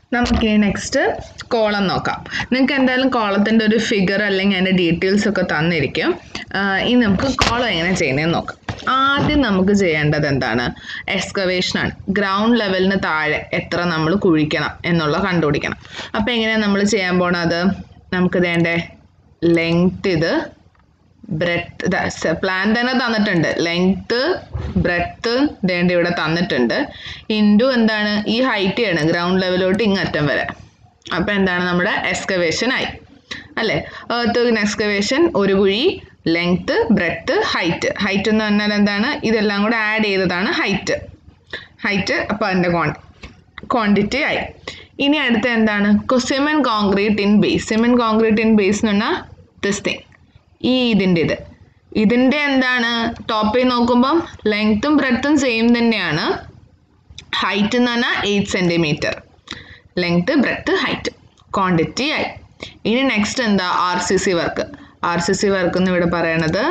നമുക്കിനി next column നോക്കാം നിങ്ങൾക്ക് എന്തായാലും കോളത്തിൻ്റെ ഒരു ഫിഗർ അല്ലെങ്കിൽ അതിൻ്റെ ഡീറ്റെയിൽസ് ഒക്കെ തന്നിരിക്കും ആഹ് ഇനി നമുക്ക് കോളം എങ്ങനെ ചെയ്യുന്നതെന്ന് നോക്കാം ആദ്യം നമുക്ക് ചെയ്യേണ്ടത് എന്താണ് എക്സ്കവേഷനാണ് ഗ്രൗണ്ട് ലെവലിന് താഴെ എത്ര നമ്മൾ കുഴിക്കണം എന്നുള്ള കണ്ടുപിടിക്കണം അപ്പോൾ എങ്ങനെയാണ് നമ്മൾ ചെയ്യാൻ പോണത് നമുക്ക് വേണ്ടേ ലെങ്ത് ഇത് ബ്രെത്ത് പ്ലാൻ തന്നെ തന്നിട്ടുണ്ട് ലെങ്ത്ത് ബ്രെത്ത് വേണ്ട ഇവിടെ തന്നിട്ടുണ്ട് ഇൻറ്റു എന്താണ് ഈ ഹൈറ്റ് ചെയ്യണം ഗ്രൗണ്ട് ലെവലോട്ട് ഇങ്ങറ്റം വരെ അപ്പോൾ എന്താണ് നമ്മുടെ എക്സ്കവേഷൻ ആയി അല്ലേ ഏർത്ത് എക്സ്കവേഷൻ ഒരു കുഴി ലെങ്ത്ത് ബ്രെത്ത് ഹൈറ്റ് ഹൈറ്റ് എന്ന് പറഞ്ഞാൽ എന്താണ് ഇതെല്ലാം കൂടെ ആഡ് ചെയ്തതാണ് ഹൈറ്റ് ഹൈറ്റ് അപ്പോൾ അതിൻ്റെ ക്വാണ്ടി ക്വാണ്ടിറ്റി ആയി ഇനി അടുത്ത എന്താണ് cement concrete in base cement concrete in base എന്ന് പറഞ്ഞാൽ ദിസ് തിങ് ഈ ഇതിൻ്റെ ഇത് ഇതിൻ്റെ എന്താണ് ടോപ്പിൽ നോക്കുമ്പം ലെങ്ത്തും ബ്രെഡ്ത്തും സെയിം തന്നെയാണ് ഹൈറ്റ് എന്ന് പറഞ്ഞാൽ eight centimetre length breadth height quantity ആയി ഇനി നെക്സ്റ്റ് എന്താ R C C work R C C work എന്ന് ഇവിടെ പറയണത്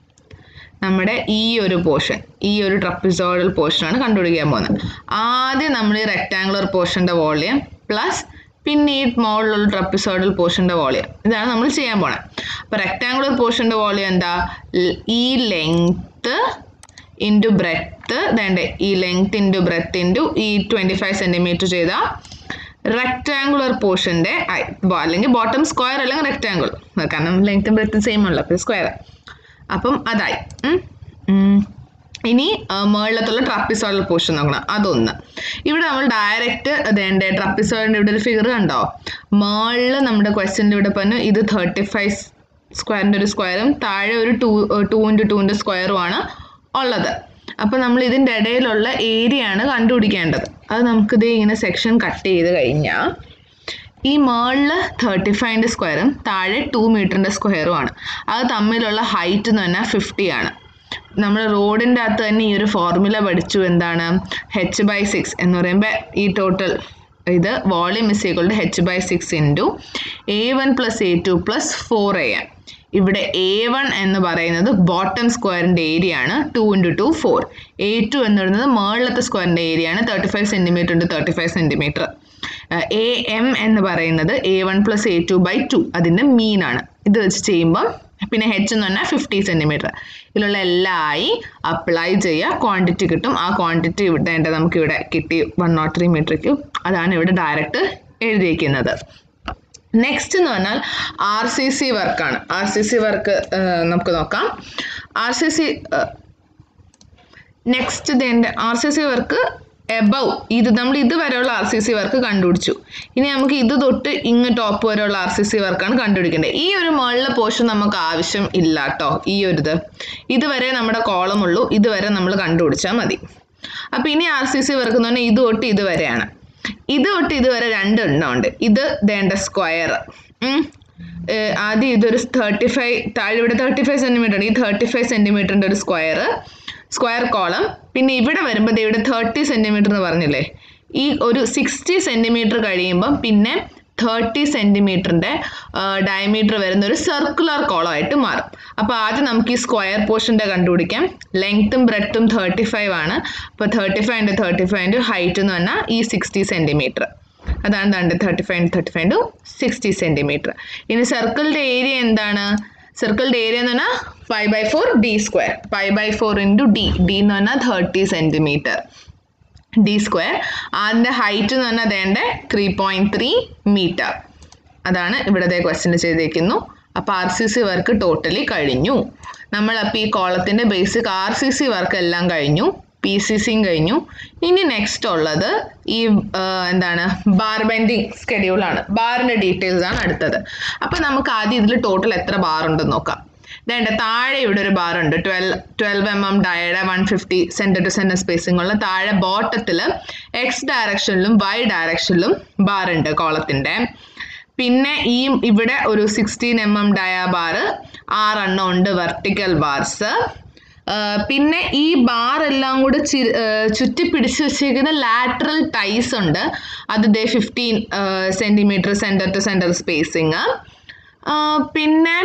നമ്മുടെ ഈ ഒരു പോർഷൻ ഈ ഒരു ട്രപ്പിസോഡൽ പോർഷനാണ് കണ്ടുപിടിക്കാൻ പോകുന്നത് ആദ്യം നമ്മൾ ഈ റെക്ടാങ്കുലർ പോർഷൻ്റെ വോളിയം പ്ലസ് പിന്നെ ഈ മോളിലുള്ള ട്രപ്പിസോഡൽ പോർഷൻ്റെ വോളിയം ഇതാണ് നമ്മൾ ചെയ്യാൻ പോണത് അപ്പോൾ റെക്ടാങ്കുലർ പോർഷൻ്റെ വോളിയം എന്താ ൽ- ഈ ലെങ്ത്ത് ഇൻറ്റു ബ്രെത്ത് വേണ്ടേ ഈ ലെങ്ത് ഇൻറ്റു ബ്രെത്ത് ഇൻറ്റു ഈ ട്വൻറ്റി ഫൈവ് സെൻറ്റിമീറ്റർ ചെയ്താൽ റെക്ടാങ്കുലർ പോർഷൻ്റെ അല്ലെങ്കിൽ ബോട്ടം സ്ക്വയർ അല്ലെങ്കിൽ റെക്ടാങ്കിൾ കാരണം ലെങ്ത്തും ബ്രെത്തും സെയിം ഉള്ളു അപ്പോൾ സ്ക്വയർ അപ്പം അതായി ഉം. ഉം. ഇനി മേളിലത്തുള്ള ട്രപ്പിസോഡൽ പോർഷൻ നോക്കണം അതൊന്ന് ഇവിടെ നമ്മൾ ഡയറക്റ്റ് അതേണ്ട ട്രപ്പിസോഡിൻ്റെ ഇവിടെ ഒരു ഫിഗർ കണ്ടോ മേളിൽ നമ്മുടെ ക്വസ്റ്റ്യൻ്റെ ഇവിടെ പറഞ്ഞു ഇത് തേർട്ടി ഫൈവ് സ്ക്വയറിൻ്റെ ഒരു സ്ക്വയറും താഴെ ഒരു ടു ടു ഇൻറ്റു ടുവിൻ്റെ സ്ക്വയറുമാണ് ഉള്ളത് അപ്പോൾ നമ്മൾ ഇതിൻ്റെ ഇടയിലുള്ള ഏരിയ ആണ് കണ്ടുപിടിക്കേണ്ടത് അത് നമുക്കിത് ഇങ്ങനെ സെക്ഷൻ കട്ട് ചെയ്ത് കഴിഞ്ഞാൽ ഈ മേളിൽ തേർട്ടി ഫൈവിൻ്റെ സ്ക്വയറും താഴെ ടു മീറ്ററിൻ്റെ സ്ക്വയറും ആണ് അത് തമ്മിലുള്ള ഹൈറ്റ് എന്ന് പറഞ്ഞാൽ ഫിഫ്റ്റി ആണ് നമ്മൾ റോഡിൻ്റെ അകത്ത് തന്നെ ഈ ഒരു ഫോർമുല പഠിച്ചു എന്താണ് ഹെച്ച് ബൈ സിക്സ് എന്ന് പറയുമ്പോൾ ഈ ടോട്ടൽ ഇത് volume is equal to H by six into A one plus A two plus four A M ഇവിടെ എ വൺ എന്ന് പറയുന്നത് ബോട്ടം സ്ക്വയറിൻ്റെ ഏരിയ ആണ് two into two four A two എന്ന് പറയുന്നത് മേളിലത്തെ സ്ക്വയറിൻ്റെ ഏരിയ ആണ് thirty five centimetre into thirty five centimetre A M എന്ന് പറയുന്നത് A one plus A two by two അതിൻ്റെ മീൻ ആണ് ഇത് വെച്ച് ചെയ്യുമ്പോൾ പിന്നെ ഹെച്ച് എന്ന് പറഞ്ഞാൽ ഫിഫ്റ്റി സെൻറ്റിമീറ്റർ ഇതിലുള്ള എല്ലാ ആയി അപ്ലൈ ചെയ്യുക ക്വാണ്ടിറ്റി കിട്ടും ആ ക്വാണ്ടിറ്റി ഇവിടെ നമുക്ക് ഇവിടെ കിട്ടി one naught three metre cube അതാണ് ഇവിടെ ഡയറക്റ്റ് എഴുതിയിരിക്കുന്നത് നെക്സ്റ്റ് എന്ന് പറഞ്ഞാൽ ആർ സി സി വർക്കാണ് ആർ സി സി വർക്ക് നമുക്ക് നോക്കാം ആർ സി സി നെക്സ്റ്റ് ഇതിൻ്റെ R C C work above ഇത് നമ്മൾ ഇതുവരെയുള്ള ആർ സി സി വർക്ക് കണ്ടുപിടിച്ചു ഇനി നമുക്ക് ഇത് തൊട്ട് ഇങ്ങ് ടോപ്പ് വരെയുള്ള ആർ സി സി വർക്കാണ് കണ്ടുപിടിക്കേണ്ടത് ഈ ഒരു മുകളിലെ പോർഷൻ നമുക്ക് ആവശ്യം ഇല്ല കേട്ടോ ഈ ഒരു ഇത് ഇതുവരെ നമ്മുടെ കോളം ഉള്ളൂ ഇതുവരെ നമ്മൾ കണ്ടുപിടിച്ചാൽ മതി അപ്പോൾ ഇനി ആർ സി സി വർക്ക് എന്ന് പറഞ്ഞാൽ ഇത് തൊട്ട് ഇതുവരെയാണ് ഇത് തൊട്ട് ഇതുവരെ രണ്ട് എണ്ണം ഉണ്ട് ഇത് വേണ്ട സ്ക്വയർ ആദ്യം ഇതൊരു തേർട്ടി ഫൈവ് താഴെ ഇവിടെ തേർട്ടി ഫൈവ് സെൻറ്റിമീറ്റർ ഉണ്ട് ഈ തേർട്ടി ഫൈവ് സെൻറ്റിമീറ്ററിൻ്റെ ഒരു സ്ക്വയർ സ്ക്വയർ കോളം പിന്നെ ഇവിടെ വരുമ്പോൾ ദേ ഇവിടെ തേർട്ടി സെൻറ്റിമീറ്റർ എന്ന് പറഞ്ഞില്ലേ ഈ ഒരു സിക്സ്റ്റി സെൻറ്റിമീറ്റർ കഴിയുമ്പം പിന്നെ തേർട്ടി സെൻറ്റിമീറ്ററിൻ്റെ ഡയമീറ്റർ വരുന്ന ഒരു സർക്കുലർ കോളമായിട്ട് മാറും അപ്പോൾ ആദ്യം നമുക്ക് ഈ സ്ക്വയർ പോർഷൻ്റെ കണ്ടുപിടിക്കാം ലെങ്ത്തും ബ്രെഡ്ത്തും തേർട്ടി ഫൈവ് ആണ് അപ്പോൾ thirty five into thirty five into height എന്ന് പറഞ്ഞാൽ ഈ സിക്സ്റ്റി സെൻറ്റിമീറ്റർ അതാണ് ദണ്ട് thirty five thirty five into sixty centimetre ഇനി സർക്കിളിൻ്റെ ഏരിയ എന്താണ് സർക്കിളിൻ്റെ ഏരിയ എന്ന് പറഞ്ഞാൽ five by four D square five by four into D D എന്ന് പറഞ്ഞാൽ തേർട്ടി സെൻറ്റിമീറ്റർ ഡി സ്ക്വയർ അതിൻ്റെ ഹൈറ്റ് എന്ന് പറഞ്ഞാൽ അതേണ്ട ത്രീ പോയിൻറ്റ് ത്രീ മീറ്റർ അതാണ് ഇവിടത്തെ ക്വസ്റ്റ്യൻ ചെയ്തേക്കുന്നു അപ്പോൾ R C C work totally കഴിഞ്ഞു നമ്മൾ അപ്പോൾ ഈ കോളത്തിൻ്റെ basic R C C work എല്ലാം കഴിഞ്ഞു പി സി സിയും കഴിഞ്ഞു ഇനി നെക്സ്റ്റ് ഉള്ളത് ഈ ആ, എന്താണ് ബാർ ബെൻഡിങ് സ്കെഡ്യൂളാണ് ബാറിൻ്റെ ഡീറ്റെയിൽസ് ആണ് അടുത്തത് അപ്പോൾ നമുക്ക് ആദ്യം ഇതിൽ ടോട്ടൽ എത്ര ബാർ ഉണ്ടെന്ന് നോക്കാം വേണ്ട താഴെ ഇവിടെ ഒരു ബാർ ഉണ്ട് ട്വൽവ് ട്വൽവ് എം എം ഡയയുടെ one fifty centre to centre spacing ഉള്ള താഴെ ബോട്ടത്തിൽ എക്സ് ഡയറക്ഷനിലും വൈ ഡയറക്ഷനിലും ബാർ ഉണ്ട് കോളത്തിൻ്റെ പിന്നെ ഈ ഇവിടെ ഒരു sixteen M M dia bar ആറെണ്ണം ഉണ്ട് വെർട്ടിക്കൽ ബാർസ് പിന്നെ ഈ ബാർ എല്ലാം കൂടെ ചി ചുറ്റി പിടിച്ച് വെച്ചേക്കുന്ന ലാറ്ററൽ ടൈസ് ഉണ്ട് അത് ദേ fifteen centimetre centre to centre spacing പിന്നെ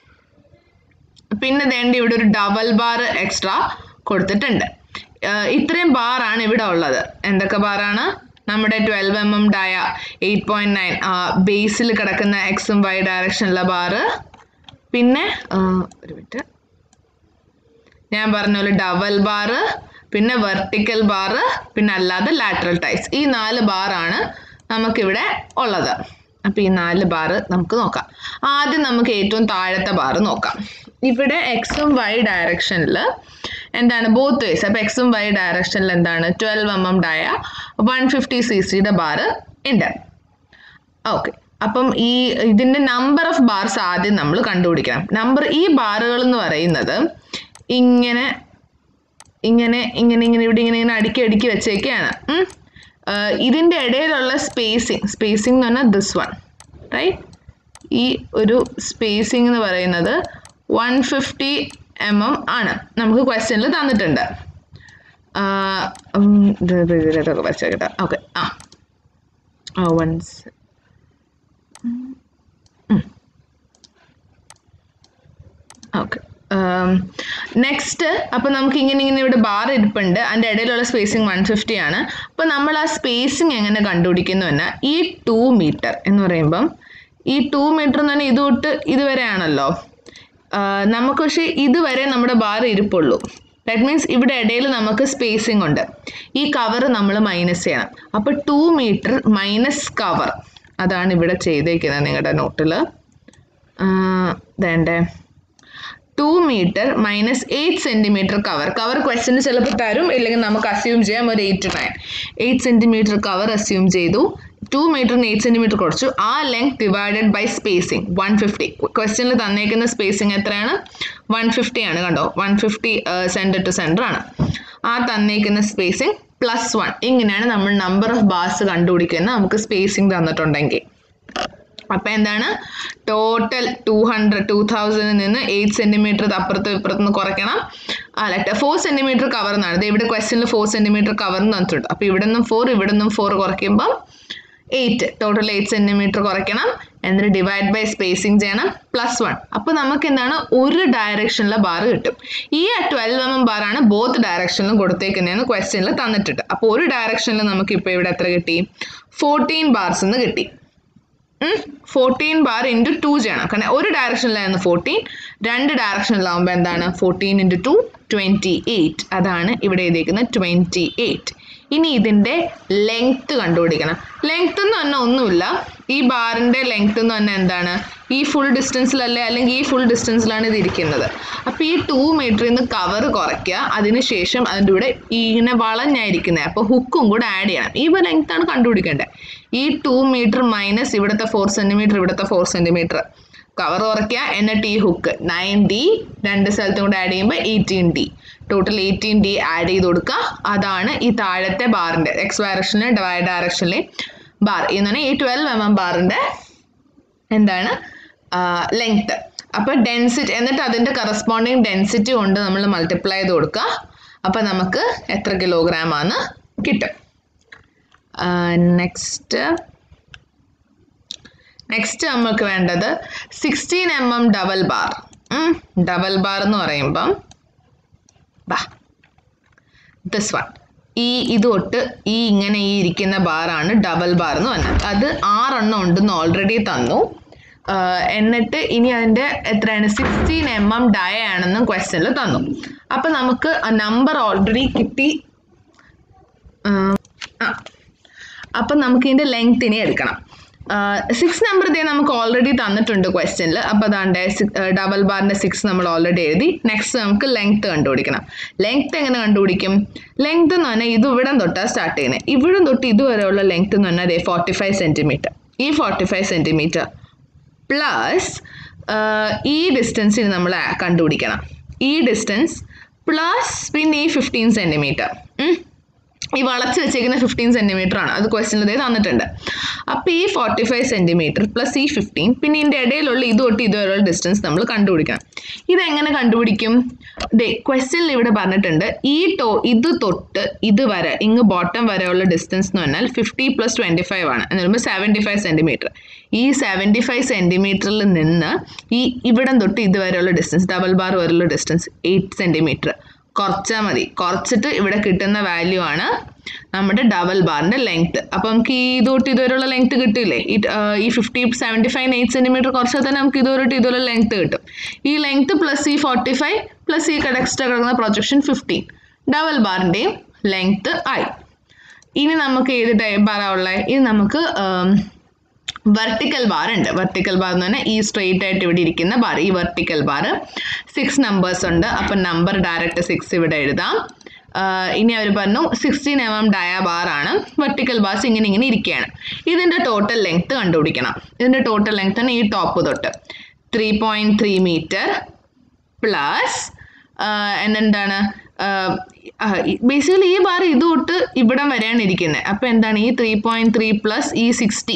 പിന്നെ വേണ്ടി ഇവിടെ ഒരു ഡബൽ ബാർ എക്സ്ട്രാ കൊടുത്തിട്ടുണ്ട് ആഹ് ഇത്രയും ബാറാണ് ഇവിടെ ഉള്ളത് എന്തൊക്കെ ബാറാണ് നമ്മുടെ twelve M M dia eight point nine ബേസിൽ കിടക്കുന്ന എക്സും വൈ ഡയറക്ഷനിലെ ബാറ് പിന്നെ ആ, ഒരു മിനിറ്റ് ഞാൻ പറഞ്ഞ പോലെ ഡബൽ ബാറ് പിന്നെ വെർട്ടിക്കൽ ബാറ് പിന്നെ അല്ലാതെ ലാറ്ററൽ ടൈസ് ഈ നാല് ബാറാണ് നമുക്കിവിടെ ഉള്ളത് അപ്പോൾ ഈ നാല് ബാറ് നമുക്ക് നോക്കാം ആദ്യം നമുക്ക് ഏറ്റവും താഴത്തെ ബാറ് നോക്കാം ഇവിടെ എക്സും വൈ ഡയറക്ഷനിൽ എന്താണ് ബോത്ത് വേസ് അപ്പോൾ എക്സും വൈ ഡയറക്ഷനിൽ എന്താണ് twelve M M dia one fifty C സിയുടെ ബാറ് ഉണ്ട് ഓക്കെ അപ്പം ഈ ഇതിന്റെ നമ്പർ ഓഫ് ബാർസ് ആദ്യം നമ്മൾ കണ്ടുപിടിക്കണം നമ്പർ ഈ ബാറുകൾ എന്ന് പറയുന്നത് ഇങ്ങനെ ഇങ്ങനെ ഇങ്ങനെ ഇങ്ങനെ ഇവിടെ ഇങ്ങനെ ഇങ്ങനെ അടുക്കി അടുക്കി വെച്ചേക്കാണ് ഉം. ആഹ് ഇതിന്റെ ഇടയിലുള്ള സ്പേസിങ് സ്പേസിംഗ് എന്ന് പറഞ്ഞാൽ ദിസ് വൺ റൈറ്റ് ഈ ഒരു സ്പേസിംഗ് എന്ന് പറയുന്നത് വൺ ഫിഫ്റ്റി എം എം ആണ് നമുക്ക് ക്വസ്റ്റ്യനിൽ തന്നിട്ടുണ്ട് ആഹ് ഉം, ഇത് ഇത് ഇതിലൊക്കെ വെച്ചേക്കട്ടെ ഓക്കെ ആ വൺസ് ഓക്കെ നെക്സ്റ്റ് അപ്പോൾ നമുക്ക് ഇങ്ങനെ ഇങ്ങനെ ഇവിടെ ബാർ ഇരിപ്പുണ്ട് അതിൻ്റെ ഇടയിലുള്ള സ്പേസിങ് വൺ ഫിഫ്റ്റി ആണ് അപ്പോൾ നമ്മൾ ആ സ്പേസിങ് എങ്ങനെ കണ്ടുപിടിക്കുന്നു എന്നാൽ ഈ ടു മീറ്റർ എന്ന് പറയുമ്പം ഈ ടു മീറ്റർ എന്ന് പറഞ്ഞാൽ ഇത് തൊട്ട് ഇതുവരെയാണല്ലോ ആഹ് നമുക്ക് പക്ഷേ ഇതുവരെ നമ്മുടെ ബാർ ഇരിപ്പുള്ളൂ ദാറ്റ് മീൻസ് ഇവിടെ ഇടയിൽ നമുക്ക് സ്പേസിംഗ് ഉണ്ട് ഈ കവർ നമ്മൾ മൈനസ് ചെയ്യണം അപ്പോൾ ടു മീറ്റർ മൈനസ് കവർ അതാണ് ഇവിടെ ചെയ്തേക്കുന്നത് നിങ്ങളുടെ നോട്ടിൽ വേണ്ടേ two metre minus eight centimetre cover cover ക്വസ്റ്റ്യന് ചിലപ്പോൾ തരും ഇല്ലെങ്കിൽ നമുക്ക് അസ്യൂം ചെയ്യാം ഒരു eight two nine eight centimetre cover assume ചെയ്തു ടു മീറ്ററിന് എയ്റ്റ് സെൻറ്റിമീറ്റർ കുറച്ചു ആ length divided by spacing one fifty ക്വസ്റ്റ്യനിൽ തന്നേക്കുന്ന സ്പേസിംഗ് എത്രയാണ് വൺ ഫിഫ്റ്റി ആണ് കണ്ടോ one fifty centre to centre ആണ് ആ തന്നേക്കുന്ന സ്പേസിംഗ് പ്ലസ് വൺ ഇങ്ങനെയാണ് നമ്മൾ നമ്പർ ഓഫ് ബാർസ് കണ്ടുപിടിക്കുന്നത് നമുക്ക് സ്പേസിംഗ് തന്നിട്ടുണ്ടെങ്കിൽ അപ്പൊ എന്താണ് ടോട്ടൽ ടു ഹൺഡ്രഡ് ടു തൗസൻഡിൽ നിന്ന് എയ്റ്റ് സെന്റിമീറ്റർ അപ്പുറത്ത് ഇപ്പുറത്ത് നിന്ന് കുറയ്ക്കണം അല്ല ഫോർ സെന്റിമീറ്റർ കവർ എന്നാണ് ഇത് ഇവിടെ ക്വസ്റ്റ്യനിൽ ഫോർ സെന്റിമീറ്റർ കവർ എന്ന് തന്നിട്ടുണ്ട് അപ്പൊ ഇവിടെ നിന്നും ഫോർ ഇവിടെ നിന്നും ഫോർ കുറയ്ക്കുമ്പം എയ്റ്റ് ടോട്ടൽ എയ്റ്റ് സെന്റിമീറ്റർ കുറയ്ക്കണം എന്നിട്ട് ഡിവൈഡ് ബൈ സ്പേസിംഗ് ചെയ്യണം പ്ലസ് വൺ അപ്പൊ നമുക്ക് എന്താണ് ഒരു ഡയറക്ഷനിലെ ബാർ കിട്ടും ഈ ട്വൽവ് എം എം ബാറാണ് ബോത്ത് ഡയറക്ഷനിലും കൊടുത്തേക്കുന്നതെന്ന് ക്വസ്റ്റ്യനിൽ തന്നിട്ടുണ്ട് അപ്പോൾ ഒരു ഡയറക്ഷനിൽ നമുക്ക് ഇപ്പോൾ ഇവിടെ എത്ര കിട്ടി ഫോർട്ടീൻ ബാർസ് എന്ന് കിട്ടി ഫോർട്ടീൻ ബാർ ഇൻറ്റു ടു ചെയ്യണം കാരണം ഒരു ഡയറക്ഷനിലായിരുന്നു ഫോർട്ടീൻ രണ്ട് ഡയറക്ഷനിലാവുമ്പോൾ എന്താണ് fourteen into two twenty eight അതാണ് ഇവിടെ എഴുതിയിരിക്കുന്നത് ട്വൻറ്റി എയ്റ്റ് ഇനി ഇതിൻ്റെ ലെങ്ത് കണ്ടുപിടിക്കണം ലെങ്ത് എന്ന് പറഞ്ഞാൽ ഒന്നുമില്ല ഈ ബാറിൻ്റെ ലെങ്ത് എന്ന് പറഞ്ഞാൽ എന്താണ് ഈ ഫുൾ ഡിസ്റ്റൻസിലല്ലേ അല്ലെങ്കിൽ ഈ ഫുൾ ഡിസ്റ്റൻസിലാണ് ഇത് ഇരിക്കുന്നത് അപ്പോൾ ഈ ടു മീറ്ററിൽ നിന്ന് കവർ കുറയ്ക്കുക അതിനുശേഷം അതിൻ്റെ കൂടെ ഈ ഇങ്ങനെ വളഞ്ഞായിരിക്കുന്നത് അപ്പോൾ ഹുക്കും കൂടെ ആഡ് ചെയ്യണം ഈ ലെങ്ത് ആണ് കണ്ടുപിടിക്കേണ്ടത് ഈ ടു മീറ്റർ മൈനസ് ഇവിടുത്തെ ഫോർ സെൻറ്റിമീറ്റർ ഇവിടുത്തെ ഫോർ സെൻറ്റിമീറ്റർ കവർ കുറയ്ക്കുക എന്നിട്ട് ഈ ഹുക്ക് നയൻ ഡി രണ്ട് സ്ഥലത്തും കൂടെ ആഡ് ചെയ്യുമ്പോൾ eighteen D total eighteen D add ചെയ്ത് കൊടുക്കുക അതാണ് ഈ താഴത്തെ ബാറിൻ്റെ എക്സ് ഡയറക്ഷനിലെ വൈ ഡയറക്ഷനിലെ ബാർ എന്ന് പറഞ്ഞാൽ ഈ ട്വൽവ് എം എം ബാറിൻ്റെ എന്താണ് ലെങ്ത് അപ്പോൾ ഡെൻസിറ്റി എന്നിട്ട് അതിൻ്റെ കറസ്പോണ്ടിങ് ഡെൻസിറ്റി കൊണ്ട് നമ്മൾ മൾട്ടിപ്ലൈ ചെയ്ത് കൊടുക്കുക അപ്പോൾ നമുക്ക് എത്ര കിലോഗ്രാം ആണ് കിട്ടും നെക്സ്റ്റ് നെക്സ്റ്റ് നമുക്ക് വേണ്ടത് sixteen M M double bar double bar എന്ന് പറയുമ്പം ബാ ദിസ് വൺ ഈ ഇത് തൊട്ട് ഈ ഇങ്ങനെ ഈ ഇരിക്കുന്ന ബാറാണ് ഡബൽ ബാർ എന്ന് പറഞ്ഞത് അത് ആറെണ്ണം ഉണ്ടെന്ന് ഓൾറെഡി തന്നു ആഹ് എന്നിട്ട് ഇനി അതിൻ്റെ എത്രയാണ് സിക്സ്റ്റീൻ എം എം ഡയ ആണെന്നും ക്വസ്റ്റ്യനിൽ തന്നു അപ്പം നമുക്ക് ആ നമ്പർ ഓൾറെഡി കിട്ടി ആഹ് ആ അപ്പം നമുക്ക് ഇതിൻ്റെ ലെങ്ത് ഇനി എടുക്കണം സിക്സ് നമ്പർ ഇതേ നമുക്ക് ഓൾറെഡി തന്നിട്ടുണ്ട് ക്വസ്റ്റ്യനിൽ അപ്പോൾ അതാണ്ട് ഡബൽ ബാറിൻ്റെ സിക്സ് നമ്മൾ ഓൾറെഡി എഴുതി നെക്സ്റ്റ് നമുക്ക് ലെങ്ത് കണ്ടുപിടിക്കണം ലെങ്ത് എങ്ങനെ കണ്ടുപിടിക്കും ലെങ്ത് എന്ന് പറഞ്ഞാൽ ഇത് ഇവിടം തൊട്ടാണ് സ്റ്റാർട്ട് ചെയ്യുന്നത് ഇവിടം തൊട്ട് ഇതുവരെയുള്ള ലെങ്ത് എന്ന് പറഞ്ഞാൽ ഫോർട്ടി ഫൈവ് സെൻറ്റിമീറ്റർ ഈ ഫോർട്ടി ഫൈവ് സെൻറ്റിമീറ്റർ പ്ലസ് ഈ ഡിസ്റ്റൻസിന് നമ്മൾ കണ്ടുപിടിക്കണം ഈ ഡിസ്റ്റൻസ് പ്ലസ് പിന്നെ ഈ ഫിഫ്റ്റീൻ സെൻറ്റിമീറ്റർ ഈ വളച്ച് വെച്ചേക്കുന്ന ഫിഫ്റ്റീൻ സെൻറ്റിമീറ്റർ ആണ് അത് ക്വസ്റ്റ്യനിൽ ഇതേ തന്നിട്ടുണ്ട് അപ്പോൾ ഈ ഫോർട്ടി ഫൈവ് സെൻറ്റിമീറ്റർ പ്ലസ് ഈ ഫിഫ്റ്റീൻ പിന്നെ ഇതിൻ്റെ ഇടയിലുള്ള ഇത് തൊട്ട് ഇതുവരെയുള്ള ഡിസ്റ്റൻസ് നമ്മൾ കണ്ടുപിടിക്കണം ഇതെങ്ങനെ കണ്ടുപിടിക്കും ദേ ക്വസ്റ്റ്യനിൽ ഇവിടെ പറഞ്ഞിട്ടുണ്ട് ഈ ടോ ഇത് തൊട്ട് ഇത് വരെ ഇങ്ങ് ബോട്ടം വരെയുള്ള ഡിസ്റ്റൻസ് എന്ന് പറഞ്ഞാൽ ഫിഫ്റ്റി പ്ലസ് ട്വൻറ്റി ഫൈവ് ആണ് എന്ന് പറയുമ്പോൾ സെവൻറ്റി ഫൈവ് സെൻറ്റിമീറ്റർ ഈ സെവൻറ്റി ഫൈവ് സെൻറ്റിമീറ്ററിൽ നിന്ന് ഈ ഇവിടം തൊട്ട് ഇതുവരെയുള്ള ഡിസ്റ്റൻസ് ഡബിൾ ബാർ വരെയുള്ള ഡിസ്റ്റൻസ് എയ്റ്റ് സെൻറ്റിമീറ്റർ കുറച്ചാൽ മതി കുറച്ചിട്ട് ഇവിടെ കിട്ടുന്ന വാല്യൂ ആണ് നമ്മുടെ ഡബിൾ ബാറിന്റെ ലെങ്ത് അപ്പം നമുക്ക് ഈ ഇതോട്ട് ഇതുവരെയുള്ള ലെങ്ത് കിട്ടില്ലേ ഈ ആ, ഈ fifty seventy five eight centimetre കുറച്ചാൽ തന്നെ നമുക്ക് ഇതുവരെ ഇതുവരെ ലെങ്ത് കിട്ടും ഈ ലെങ്ത് പ്ലസ് ഈ ഫോർട്ടി ഫൈവ് പ്ലസ് ഈ എക്സ്ട്രാ കിടക്കുന്ന പ്രൊജക്ഷൻ ഫിഫ്റ്റീൻ ഡബിൾ ബാറിന്റെയും ലെങ്ത് ആയി ഇനി നമുക്ക് ഏത് ടൈപ്പ് ബാറാ ഉള്ളത് ഇത് നമുക്ക് വെർട്ടിക്കൽ ബാർ ഉണ്ട് വെർട്ടിക്കൽ ബാർ എന്ന് പറഞ്ഞാൽ ഈ സ്ട്രെയിറ്റ് ആയിട്ട് ഇവിടെ ഇരിക്കുന്ന ബാർ ഈ വെർട്ടിക്കൽ ബാർ സിക്സ് നമ്പേഴ്സ് ഉണ്ട് അപ്പം നമ്പർ ഡയറക്റ്റ് സിക്സ് ഇവിടെ എഴുതാം ആഹ് ഇനി അവർ പറഞ്ഞു sixteen M M dia bar ആണ് വെർട്ടിക്കൽ ബാർസ് ഇങ്ങനെ ഇങ്ങനെ ഇരിക്കുകയാണ് ഇതിൻ്റെ ടോട്ടൽ ലെങ്ത് കണ്ടുപിടിക്കണം ഇതിൻ്റെ ടോട്ടൽ ലെങ്ത് ആണ് ഈ ടോപ്പ് തൊട്ട് three point three metre plus എന്താണ് ബേസിക്കലി ഈ ബാർ ഇത് തൊട്ട് ഇവിടം വരെയാണ് ഇരിക്കുന്നത് അപ്പോൾ എന്താണ് ഈ ത്രീ പോയിൻറ്റ് ത്രീ പ്ലസ് ഈ സിക്സ്റ്റി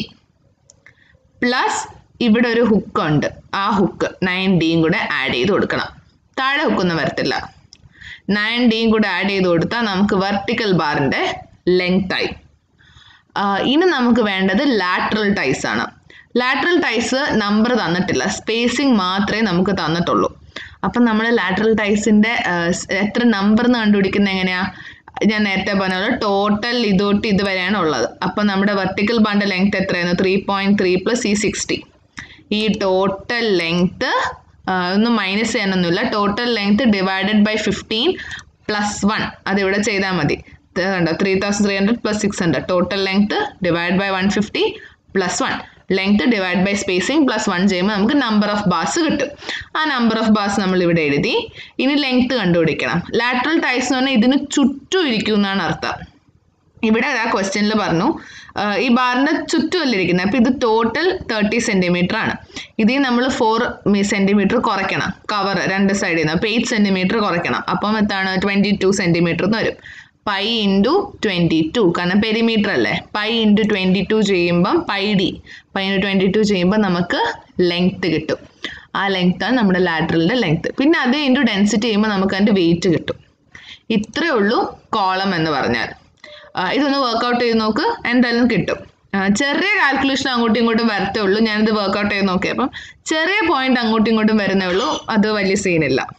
പ്ലസ് ഇവിടെ ഒരു ഹുക്ക് ഉണ്ട് ആ ഹുക്ക് നയൻ ഡിയും കൂടെ ആഡ് ചെയ്ത് കൊടുക്കണം താഴെ ഹുക്കൊന്നും വരത്തില്ല നയൻ ഡിയും കൂടെ ആഡ് ചെയ്ത് കൊടുത്താൽ നമുക്ക് വെർട്ടിക്കൽ ബാറിൻ്റെ ലെങ്ത് ആയി ആ, ഇനി നമുക്ക് വേണ്ടത് ലാറ്ററൽ ടൈസ് ആണ് ലാറ്ററൽ ടൈസ് നമ്പർ തന്നിട്ടില്ല സ്പേസിങ് മാത്രമേ നമുക്ക് തന്നിട്ടുള്ളൂ അപ്പം നമ്മൾ ലാറ്ററൽ ടൈസിൻ്റെ എത്ര നമ്പർ എന്ന് കണ്ടുപിടിക്കുന്നത് എങ്ങനെയാ ഞാൻ നേരത്തെ പറഞ്ഞ പോലെ ടോട്ടൽ ഇതോട്ട് ഇതുവരെയാണ് ഉള്ളത് അപ്പം നമ്മുടെ വെർട്ടിക്കൽ ബാറിൻ്റെ ലെങ്ത് എത്രയാണ് ത്രീ പോയിൻറ്റ് ത്രീ പ്ലസ് ഈ സിക്സ്റ്റി ഈ ടോട്ടൽ ലെങ്ത് ഒന്നും മൈനസ് ചെയ്യാനൊന്നുമില്ല total length divided by fifteen plus one അതിവിടെ ചെയ്താൽ മതി കണ്ടോ three thousand three hundred plus six hundred total length divide by one fifty plus one length divide by spacing plus one ചെയ്യുമ്പോൾ നമുക്ക് number of bass കിട്ടും ആ number of bass നമ്മൾ ഇവിടെ എഴുതി ഇനി ലെങ്ത് കണ്ടുപിടിക്കണം ലാറ്ററൽ ടൈസ് എന്ന് പറഞ്ഞാൽ ഇതിന് ചുറ്റും ഇരിക്കും എന്നാണ് അർത്ഥം ഇവിടെ ആ ക്വസ്റ്റ്യനിൽ പറഞ്ഞു ആ, ഈ ബാറിന്റെ ചുറ്റുമല്ല ഇരിക്കുന്നത് അപ്പോൾ ഇത് ടോട്ടൽ തേർട്ടി സെന്റിമീറ്റർ ആണ് ഇതിൽ നമ്മൾ ഫോർ സെന്റിമീറ്റർ കുറയ്ക്കണം കവർ രണ്ട് സൈഡിൽ നിന്ന് അപ്പോൾ എയ്റ്റ് സെന്റിമീറ്റർ കുറയ്ക്കണം അപ്പം എത്താണ് ട്വന്റി ടു സെന്റിമീറ്റർ എന്ന് വരും പൈ ഇൻറ്റു ട്വൻറ്റി ടു കാരണം പെരിമീറ്റർ അല്ലേ പൈ ഇൻറ്റു ട്വൻറ്റി ടു ചെയ്യുമ്പം pi D pi into twenty two ചെയ്യുമ്പോൾ നമുക്ക് ലെങ്ത് കിട്ടും ആ ലെങ്ത്താണ് നമ്മുടെ ലാറ്ററലിൻ്റെ ലെങ്ത് പിന്നെ അത് ഇൻറ്റു ഡെൻസിറ്റി ചെയ്യുമ്പോൾ നമുക്ക് അതിൻ്റെ വെയിറ്റ് കിട്ടും ഇത്രയേ ഉള്ളൂ കോളം എന്ന് പറഞ്ഞാൽ ആ, ഇതൊന്ന് വർക്കൗട്ട് ചെയ്ത് നോക്ക് എന്തായാലും കിട്ടും ആ, ചെറിയ കാൽക്കുലേഷൻ അങ്ങോട്ടും ഇങ്ങോട്ടും വരത്തേ ഉള്ളൂ ഞാനിത് വർക്കൗട്ട് ചെയ്ത് നോക്കി അപ്പം ചെറിയ പോയിന്റ് അങ്ങോട്ടും ഇങ്ങോട്ടും വരുന്നേ ഉള്ളൂ അത് വലിയ സീനില്ല